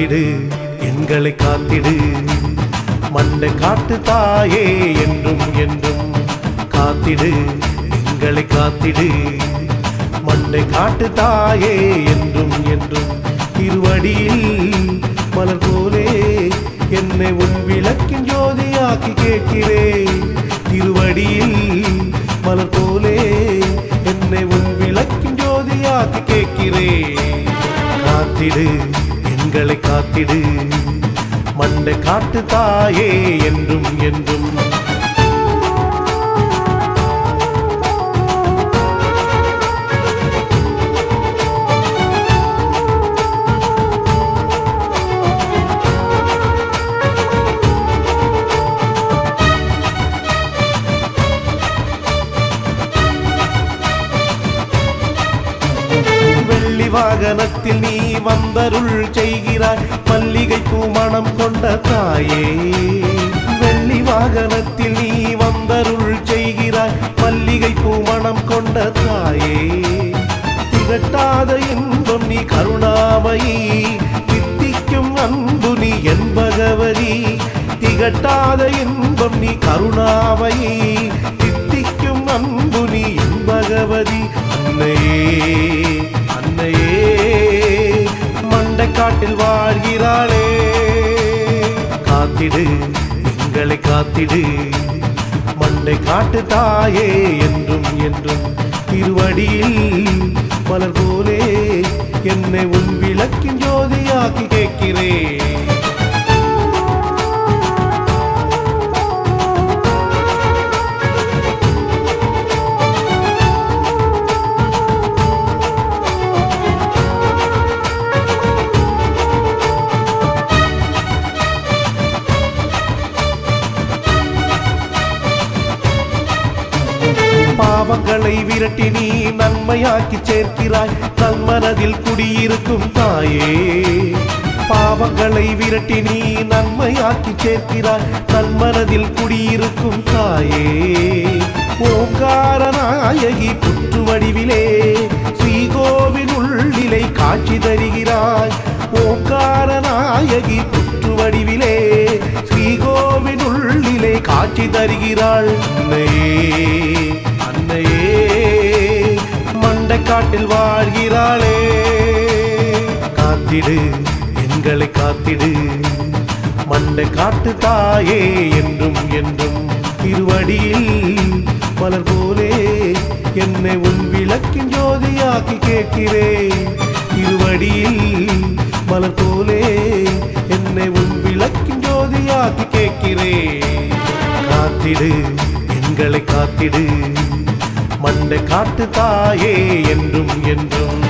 காத்திடு எங்களை காத்திடு மண்டை காட்டு தாயே என்றும் என்றும் காத்திடு எங்களை காத்திடு மண்டை காட்டு தாயே என்றும் என்றும் திருவடியில் மலர் போலே என்னை உன் விளக்கின் ஜோதியாக்கி கேட்கிறேன் திருவடியில் மலர் போலே என்னை உன் விளக்கின் ஜோதியாக்கி கேட்கிறேன் காத்திடு எங்களை காத்திடு மண்டை காட்டு தாயே என்றும் என்றும் வெள்ளி வாகனத்தில் நீ வந்தருள் செய்கிறாய் மல்லிகை பூமணம் கொண்ட தாயே வெள்ளி வாகனத்தில் நீ வந்தருள் செய்கிறாய் மல்லிகை பூமணம் கொண்ட தாயே திகட்டாத இன்பம் நீ கருணாமயி தித்திக்கும் அன்பு நீ என் பகவதி திகட்டாத இன்பம் நீ கருணாமயி தித்திக்கும் அன்பு நீ என் பகவதி அன்னையே அன்னையே மண்டைக்காட்டில் வாழ்கிறாளே காத்திடு எங்களை காத்திடு மண்டை காட்டு தாயே என்றும் என்றும் திருவடியில் மலர் போலே என்னை உன் விளக்கின் ஜோதியாக்கி கேட்கிறேன் பாவங்களை விரட்டி நீ நன்மையாக்கி சேர்க்கிறாய் நன்மனதில் குடியிருக்கும் தாயே பாவங்களை விரட்டி நீ நன்மையாக்கி சேர்க்கிறாய் நன்மனதில் குடியிருக்கும் தாயே ஓங்கார நாயகி புற்று வடிவிலே ஸ்ரீகோவின் உள்ளிலை காட்சி தருகிறாய் ஓங்கார நாயகி புற்று வடிவிலே ஸ்ரீகோவின் உள்ளிலே காட்சி தருகிறாள் அன்னையே அன்னையே மண்டைக்காட்டில் வாழ்கிறாளே காத்திடு எங்களை காத்திடு மண்டை காட்டு தாயே என்றும் என்றும் திருவடியில் மலர் போலே என்னை உன் விளக்கின் ஜோதியாக்கி கேட்கிறேன் திருவடியில் மலர் போலே என்னை உன் விளக்கின் ஜோதியாக்கி கேட்கிறேன் காத்திடு எங்களை காத்திடு மண்டை காட்டு தாயே என்றும் என்றும்